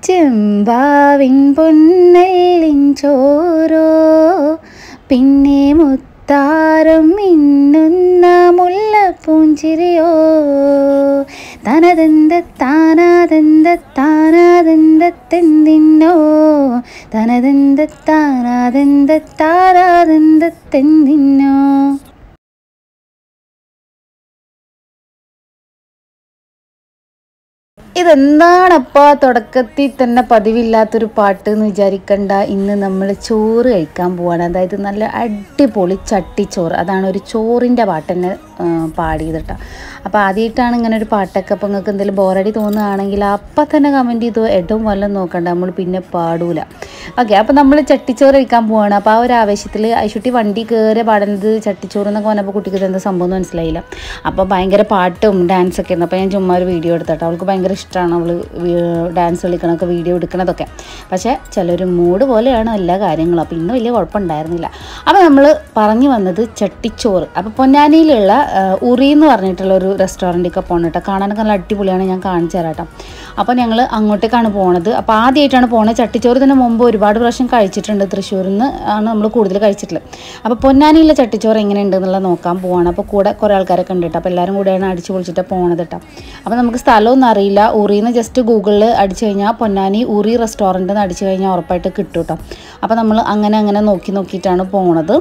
ചെമ്പാവിൻ പൊന്നല്ലിൻ ചോരോ പിന്നെ മുത്താരം മിന്നുന്ന മുല്ലപ്പൂഞ്ചിരിയോ തനതെന്ത താനാതെന്ത താനാതെന്തെന്തിന്നോ തനതെന്ത താനാതെന്ത താനാതെന്തെന്തിന്നോ ഇതെന്താണപ്പാ തുടക്കത്തിൽ തന്നെ പതിവില്ലാത്തൊരു പാട്ട് എന്ന് വിചാരിക്കണ്ട ഇന്ന് നമ്മൾ ചോറ് കഴിക്കാൻ പോവാണ് അതായത് നല്ല അടിപൊളി ചട്ടിച്ചോറ് അതാണ് ഒരു ചോറിൻ്റെ പാട്ട് തന്നെ ആ, പാടിയത് കേട്ടോ അപ്പോൾ ആദ്യമായിട്ടാണ് ഇങ്ങനെ ഒരു പാട്ടൊക്കെ അപ്പോൾ നിങ്ങൾക്ക് എന്തെങ്കിലും ബോറടി തോന്നുകയാണെങ്കിൽ അപ്പം തന്നെ കമൻറ്റ് ചെയ്തു എഡും വല്ലതും നോക്കണ്ട നമ്മൾ പിന്നെ പാടൂല ഓക്കെ അപ്പോൾ നമ്മൾ ചട്ടിച്ചോറ് കഴിക്കാൻ പോവാണ് അപ്പോൾ ആ ഒരു ആവേശത്തിൽ ഐശുട്ടി വണ്ടി കയറി പാടുന്നത് ചട്ടിച്ചോറ് എന്നൊക്കെ പറഞ്ഞപ്പോൾ കുട്ടിക്ക് ഇത് എന്താ സംഭവം എന്ന് മനസ്സിലായില്ല അപ്പോൾ ഭയങ്കര പാട്ടും ഡാൻസൊക്കെ ആയിരുന്നു അപ്പോൾ ഞാൻ ചുമ്മാ ഒരു വീഡിയോ എടുത്തിട്ട് അവൾക്ക് ഭയങ്കര ഇഷ്ടമാണ് അവൾ ഡാൻസ് കളിക്കണമൊക്കെ വീഡിയോ എടുക്കണതൊക്കെ പക്ഷേ ചിലൊരു മൂഡ് പോലെയാണ് എല്ലാ കാര്യങ്ങളും അപ്പോൾ ഇന്ന് വലിയ കുഴപ്പമുണ്ടായിരുന്നില്ല അപ്പോൾ നമ്മൾ പറഞ്ഞു വന്നത് ചട്ടിച്ചോറ് അപ്പോൾ പൊന്നാനിയിലുള്ള ആ, ഉറി എന്ന് പറഞ്ഞിട്ടുള്ള ഒരു റെസ്റ്റോറൻറ്റിലൊക്കെ പോകണം കേട്ടോ കാണാനൊക്കെ നല്ല അടിപൊളിയാണ് ഞാൻ കാണിച്ചു തരാം കേട്ടോ അപ്പോൾ ഞങ്ങൾ അങ്ങോട്ടേക്കാണ് പോണത് അപ്പോൾ ആദ്യമായിട്ടാണ് പോണത് ചട്ടിച്ചോറ് ഇതിന് മുമ്പ് ഒരുപാട് പ്രാവശ്യം കഴിച്ചിട്ടുണ്ട് തൃശ്ശൂരിൽ നിന്ന് ആണ് നമ്മൾ കൂടുതൽ കഴിച്ചിട്ടുള്ളത് അപ്പോൾ പൊന്നാനിയിലെ ചട്ടിച്ചോറ് എങ്ങനെയുണ്ട് എന്നുള്ളത് നോക്കാൻ പോവാണ് അപ്പോൾ കൂടെ കുറേ ആൾക്കാരൊക്കെ ഉണ്ട് കേട്ടോ അപ്പോൾ എല്ലാവരും കൂടെയാണ് അടിച്ച് പൊളിച്ചിട്ട് പോണത് കേട്ടോ അപ്പോൾ നമുക്ക് സ്ഥലമൊന്നും അറിയില്ല ഉറിന്ന് ജസ്റ്റ് ഗൂഗിളിൽ അടിച്ചു കഴിഞ്ഞാൽ പൊന്നാനി ഉറി റെസ്റ്റോറൻറ്റ് എന്ന് അടിച്ചു കഴിഞ്ഞാൽ ഉറപ്പായിട്ട് കിട്ടും കേട്ടോ അപ്പോൾ നമ്മൾ അങ്ങനെ അങ്ങനെ നോക്കി നോക്കിയിട്ടാണ് പോണത്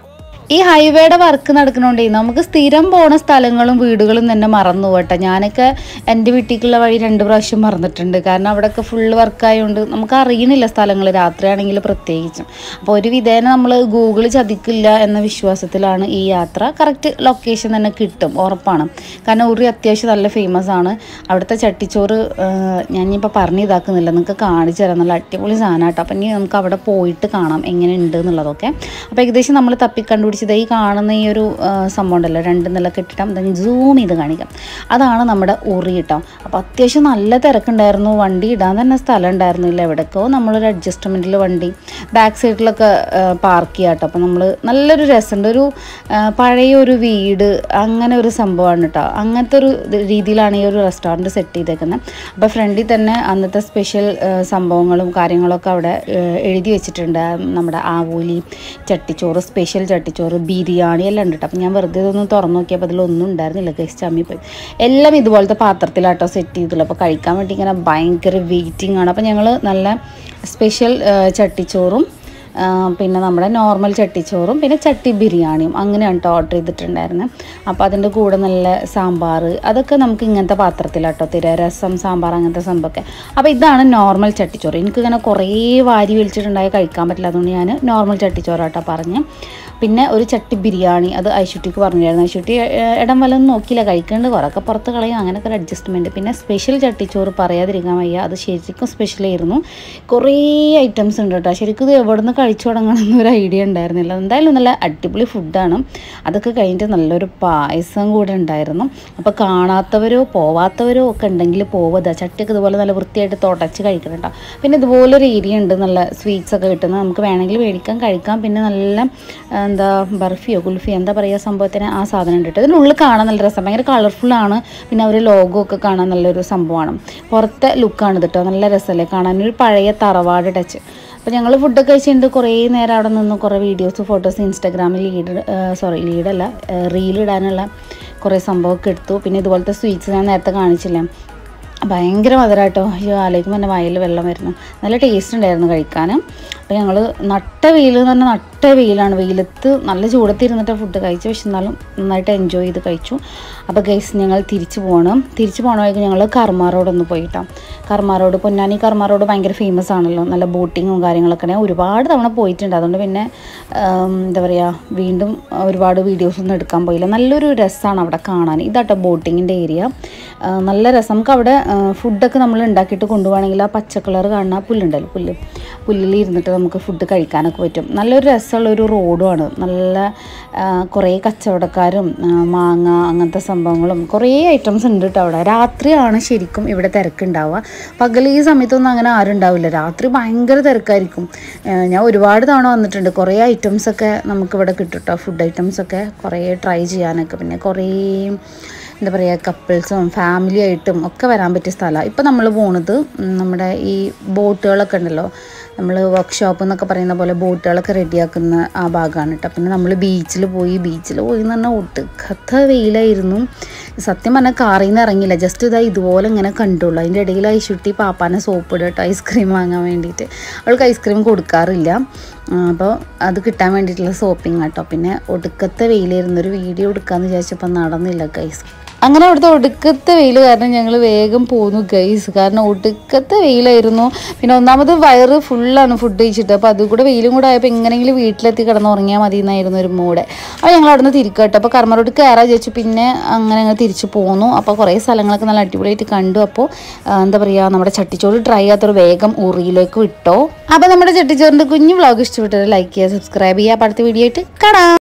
ഈ ഹൈവേയുടെ വർക്ക് നടക്കണോണ്ടേ നമുക്ക് സ്ഥിരം പോണ സ്ഥലങ്ങളും വീടുകളും തന്നെ മറന്നു പോട്ടെ ഞാനൊക്കെ എൻ്റെ വീട്ടിലേക്കുള്ള വഴി രണ്ട് പ്രാവശ്യം മറന്നിട്ടുണ്ട് കാരണം അവിടെയൊക്കെ ഫുള്ള് വർക്കായതുകൊണ്ട് നമുക്ക് അറിയണില്ല സ്ഥലങ്ങൾ രാത്രിയാണെങ്കിൽ പ്രത്യേകിച്ചും അപ്പോൾ ഒരു വിധേന നമ്മൾ ഗൂഗിൾ ചതിക്കില്ല എന്ന വിശ്വാസത്തിലാണ് ഈ യാത്ര കറക്റ്റ് ലൊക്കേഷൻ തന്നെ കിട്ടും ഉറപ്പാണ് കാരണം ഉറി അത്യാവശ്യം നല്ല ഫേമസ് ആണ് അവിടുത്തെ ചട്ടിച്ചോറ് ആ, ഞാൻ ഇനിയിപ്പോൾ പറഞ്ഞു ഇതാക്കുന്നില്ല നിങ്ങൾക്ക് കാണിച്ചു തരാം നല്ല അടിപൊളി സാധനം കേട്ടോ അപ്പം ഇനി നമുക്ക് അവിടെ പോയിട്ട് കാണാം എങ്ങനെ ഉണ്ട് എന്നുള്ളതൊക്കെ അപ്പോൾ ഏകദേശം നമ്മൾ തപ്പി കണ്ടുപിടിച്ചത് ഈ കാണുന്ന ഈ ഒരു ആ, സംഭവം ഉണ്ടല്ലോ രണ്ട് നില കെട്ടിട്ടം then സൂം ചെയ്ത് കാണിക്കാം അതാണ് നമ്മുടെ ഉറി കേട്ടോ അപ്പോൾ അത്യാവശ്യം നല്ല തിരക്കുണ്ടായിരുന്നു വണ്ടി ഇടാൻ തന്നെ സ്ഥലം ഉണ്ടായിരുന്നില്ല എവിടേക്കോ നമ്മളൊരു അഡ്ജസ്റ്റ്മെൻറ്റിൽ വണ്ടി ബാക്ക് സൈഡിലൊക്കെ പാർക്ക് ചെയ്യാം കേട്ടോ അപ്പോൾ നമ്മൾ നല്ലൊരു രസമുണ്ട് ഒരു ആ, പഴയ ഒരു വീട് അങ്ങനെ ഒരു സംഭവമാണ് കേട്ടോ അങ്ങനത്തെ ഒരു ഇത് രീതിയിലാണ് ഈ ഒരു റെസ്റ്റോറൻറ്റ് സെറ്റ് ചെയ്തേക്കുന്നത് അപ്പോൾ ഫ്രണ്ടിൽ തന്നെ അന്നത്തെ സ്പെഷ്യൽ സംഭവങ്ങളും കാര്യങ്ങളൊക്കെ അവിടെ ആ, എഴുതി വെച്ചിട്ടുണ്ട് ആ, നമ്മുടെ ആവൂലി ചട്ടിച്ചോറ് സ്പെഷ്യൽ ചട്ടിച്ചോറ് ബിരിയാണി എല്ലാം ഉണ്ട് കേട്ടോ അപ്പോൾ ഞാൻ വെറുതെ ഇതൊന്ന് തുറന്നു നോക്കിയപ്പോൾ അതിലൊന്നും ഉണ്ടായിരുന്നില്ല ഗസ്റ്റ് ചമ്മി പോയി എല്ലാം ഇതുപോലത്തെ പാത്രത്തിലാട്ടോ സെറ്റ് ചെയ്തുള്ളൂ അപ്പോൾ കഴിക്കാൻ വേണ്ടി ഇങ്ങനെ ഭയങ്കര വെയിറ്റിംഗ് ആണ് അപ്പോൾ ഞങ്ങൾ നല്ല സ്പെഷ്യൽ ചട്ടിച്ചോറും ആ, പിന്നെ നമ്മുടെ നോർമൽ ചട്ടിച്ചോറും പിന്നെ ചട്ടി ബിരിയാണിയും അങ്ങനെയാണ് കേട്ടോ ഓർഡർ ചെയ്തിട്ടുണ്ടായിരുന്നത് അപ്പോൾ അതിൻ്റെ കൂടെ നല്ല സാമ്പാർ അതൊക്കെ നമുക്ക് ഇങ്ങനത്തെ പാത്രത്തിലാട്ടോ തരിക രസം സാമ്പാർ അങ്ങനത്തെ സംഭവമൊക്കെ അപ്പോൾ ഇതാണ് നോർമൽ ചട്ടിച്ചോറ് എനിക്കിങ്ങനെ കുറേ വാരി വലിച്ചിട്ടുണ്ടായി കഴിക്കാൻ പറ്റില്ല അതുകൊണ്ട് ഞാൻ നോർമൽ ചട്ടിച്ചോറാട്ടോ പറഞ്ഞ് പിന്നെ ഒരു ചട്ടി ബിരിയാണി അത് ഐശുട്ടിക്ക് പറഞ്ഞായിരുന്നു ഐശുട്ടി ഏഹ്, ഇടം വല്ലതും നോക്കിയില്ല കഴിക്കേണ്ട കുറേയൊക്കെ പുറത്ത് കളയും അങ്ങനത്തെ ഒരു അഡ്ജസ്റ്റ്മെൻറ്റ് പിന്നെ സ്പെഷ്യൽ ചട്ടിച്ചോറ് പറയാതിരിക്കാൻ വയ്യ അത് ശരിക്കും സ്പെഷ്യൽ ആയിരുന്നു കുറേ ഐറ്റംസ് ഉണ്ട് കേട്ടോ ശരിക്കും ഇത് എവിടെ നിന്ന് കഴിച്ചു തുടങ്ങണം എന്നൊരു ഐഡിയ ഉണ്ടായിരുന്നില്ല എന്തായാലും നല്ല അടിപൊളി ഫുഡാണ് അതൊക്കെ കഴിഞ്ഞിട്ട് നല്ലൊരു പായസം കൂടെ ഉണ്ടായിരുന്നു അപ്പോൾ കാണാത്തവരോ പോവാത്തവരോ ഒക്കെ ഉണ്ടെങ്കിൽ പോവതാ ചട്ടിയൊക്കെ ഇതുപോലെ നല്ല വൃത്തിയായിട്ട് തുടച്ച് കഴിക്കണം കേട്ടോ പിന്നെ ഇതുപോലൊരു ഏരിയ ഉണ്ട് നല്ല സ്വീറ്റ്സ് ഒക്കെ കിട്ടുന്നത് നമുക്ക് വേണമെങ്കിൽ മേടിക്കാം കഴിക്കാം പിന്നെ നല്ല ആ, എന്താ ബർഫിയോ കുൽഫിയോ എന്താ പറയുക സംഭവത്തിന് ആ സാധനം ഉണ്ട് കേട്ടോ ഇതിനുള്ളിൽ കാണാൻ നല്ല രസം ഭയങ്കര കളർഫുൾ ആണ് പിന്നെ അവർ ലോഗോ ഒക്കെ കാണാൻ നല്ലൊരു സംഭവമാണ് പുറത്തെ ലുക്കാണ് ഇത് കേട്ടോ നല്ല രസമല്ലേ കാണാൻ ഒരു പഴയ തറവാട് ടച്ച് അപ്പോൾ ഞങ്ങൾ ഫുഡൊക്കെ കഴിച്ചിട്ടുണ്ട് കുറേ നേരം അവിടെ നിന്ന് കുറേ വീഡിയോസ് ഫോട്ടോസ് ഇൻസ്റ്റാഗ്രാമിൽ ലീഡ് സോറി ലീഡല്ല റീൽ ഇടാനുള്ള കുറേ സംഭവമൊക്കെ എടുത്തു പിന്നെ ഇതുപോലത്തെ സ്വീറ്റ്സ് ഞാൻ നേരത്തെ കാണിച്ചില്ലേ ഭയങ്കര മധുരമായിട്ടോ അയ്യോ ആലോചിക്കുമ്പോൾ എൻ്റെ വായിൽ വെള്ളം വരുന്നു നല്ല ടേസ്റ്റ് ഉണ്ടായിരുന്നു കഴിക്കാൻ അപ്പോൾ ഞങ്ങൾ നട്ട വെയിൽ എന്ന് പറഞ്ഞാൽ നട്ട വെയിലാണ് വെയിലത്ത് നല്ല ചൂടത്തിരുന്നിട്ട് ഫുഡ് കഴിച്ചു പക്ഷെ എന്നാലും നന്നായിട്ട് എൻജോയ് ചെയ്ത് കഴിച്ചു അപ്പോൾ ഗൈസ് ഞങ്ങൾ തിരിച്ചു പോകണം തിരിച്ചു പോകണമായിരിക്കും ഞങ്ങൾ കർമാറോടൊന്ന് പോയിട്ടാണ് കർമാറോട് പൊന്നാനി കർമാറോട് ഭയങ്കര ഫേമസ് ആണല്ലോ നല്ല ബോട്ടിങ്ങും കാര്യങ്ങളൊക്കെ ഞാൻ ഒരുപാട് തവണ പോയിട്ടുണ്ട് അതുകൊണ്ട് പിന്നെ ആം, എന്താ പറയുക വീണ്ടും ഒരുപാട് വീഡിയോസ് ഒന്നും എടുക്കാൻ പോയില്ല നല്ലൊരു രസമാണ് അവിടെ കാണാൻ ഇതാട്ടോ ബോട്ടിങ്ങിൻ്റെ ഏരിയ നല്ല രസം നമുക്ക് അവിടെ ആ, ഫുഡൊക്കെ നമ്മൾ ഉണ്ടാക്കിയിട്ട് കൊണ്ടുപോകണമെങ്കിൽ ആ പച്ച കളർ കാണുന്ന ആ പുല്ലുണ്ടല്ലോ പുല്ല് പുല്ലിൽ ഇരുന്നിട്ട് നമുക്ക് ഫുഡ് കഴിക്കാനൊക്കെ പറ്റും നല്ലൊരു രസമുള്ള ഒരു റോഡുമാണ് നല്ല ആ, കുറേ കച്ചവടക്കാരും ആ, മാങ്ങ അങ്ങനത്തെ സംഭവങ്ങളും കുറേ ഐറ്റംസ് ഉണ്ട് കേട്ടോ അവിടെ രാത്രിയാണ് ശരിക്കും ഇവിടെ തിരക്കുണ്ടാവുക പകൽ ഈ സമയത്തൊന്നും അങ്ങനെ ആരും ഉണ്ടാവില്ല രാത്രി ഭയങ്കര തിരക്കായിരിക്കും ആ, ഞാൻ ഒരുപാട് തവണ വന്നിട്ടുണ്ട് കുറേ ഐറ്റംസൊക്കെ നമുക്കിവിടെ കിട്ടും കേട്ടോ ഫുഡ് ഐറ്റംസൊക്കെ കുറേ ട്രൈ ചെയ്യാനൊക്കെ പിന്നെ കുറേ എന്താ പറയുക കപ്പിൾസും ഫാമിലി ആയിട്ടും ഒക്കെ വരാൻ പറ്റിയ സ്ഥലമാണ് ഇപ്പോൾ നമ്മൾ പോണത് ഉം, നമ്മുടെ ഈ ബോട്ടുകളൊക്കെ ഉണ്ടല്ലോ നമ്മൾ വർക്ക്ഷോപ്പ് എന്നൊക്കെ പറയുന്ന പോലെ ബോട്ടുകളൊക്കെ റെഡിയാക്കുന്ന ആ ഭാഗമാണ് കേട്ടോ പിന്നെ നമ്മൾ ബീച്ചിൽ പോയി ബീച്ചിൽ പോയി എന്ന് പറഞ്ഞാൽ ഒട്ടുക്കത്ത വെയിലായിരുന്നു സത്യം പറഞ്ഞാൽ കാറിൽ നിന്ന് ഇറങ്ങിയില്ല ജസ്റ്റ് ഇതാ ഇതുപോലെ ഇങ്ങനെ കണ്ടുള്ളൂ അതിൻ്റെ ഇടയിൽ ഐശുട്ടി പാപ്പാനെ സോപ്പ് ഇടുക കേട്ടോ ഐസ്ക്രീം വാങ്ങാൻ വേണ്ടിയിട്ട് അവൾക്ക് ഐസ്ക്രീം കൊടുക്കാറില്ല അപ്പോൾ അത് കിട്ടാൻ വേണ്ടിയിട്ടുള്ള സോപ്പിങ് കേട്ടോ പിന്നെ ഒടുക്കത്തെ വെയിലായിരുന്നു ഒരു വീഡിയോ എടുക്കാമെന്ന് വിചാരിച്ചപ്പോൾ നടന്നില്ല ഗൈസ് അങ്ങനെ അവിടുത്തെ ഒടുക്കത്തെ വെയിൽ കാരണം ഞങ്ങൾ വേഗം പോന്നു ഗൈസ് കാരണം ഒടുക്കത്തെ വെയിലായിരുന്നു പിന്നെ ഒന്നാമത് വയറ് ഫുള്ളാണ് ഫുഡ് കഴിച്ചിട്ട് അപ്പോൾ അതും കൂടെ വെയിലും കൂടെ ആയപ്പോൾ എങ്ങനെയെങ്കിലും വീട്ടിലെത്തി കിടന്ന് ഉറങ്ങിയാൽ മതി എന്നായിരുന്നു ഒരു മൂടെ അപ്പോൾ ഞങ്ങൾ അവിടെ നിന്ന് തിരിക്കട്ടോ അപ്പോൾ കർമ്മറോട് കയറാൻ വിചാരിച്ചു പിന്നെ അങ്ങനെ ഞങ്ങൾ തിരിച്ചു പോന്നു അപ്പോൾ കുറേ സ്ഥലങ്ങളൊക്കെ നല്ല അടിപൊളിയായിട്ട് കണ്ടു അപ്പോൾ ആ, എന്താ പറയുക നമ്മുടെ ചട്ടിച്ചോറ് ട്രൈ ചെയ്യാത്തൊരു വേഗം ഉറിയിലേക്ക് വിട്ടോ അപ്പോൾ നമ്മുടെ ചട്ടിച്ചോറിൻ്റെ കുഞ്ഞു വ്ളോഗ് ഇഷ്ടപ്പെട്ടത് ലൈക്ക് ചെയ്യുക സബ്സ്ക്രൈബ് ചെയ്യുക അപ്പോൾ അടുത്ത വീഡിയോ ആയിട്ട് കാണാം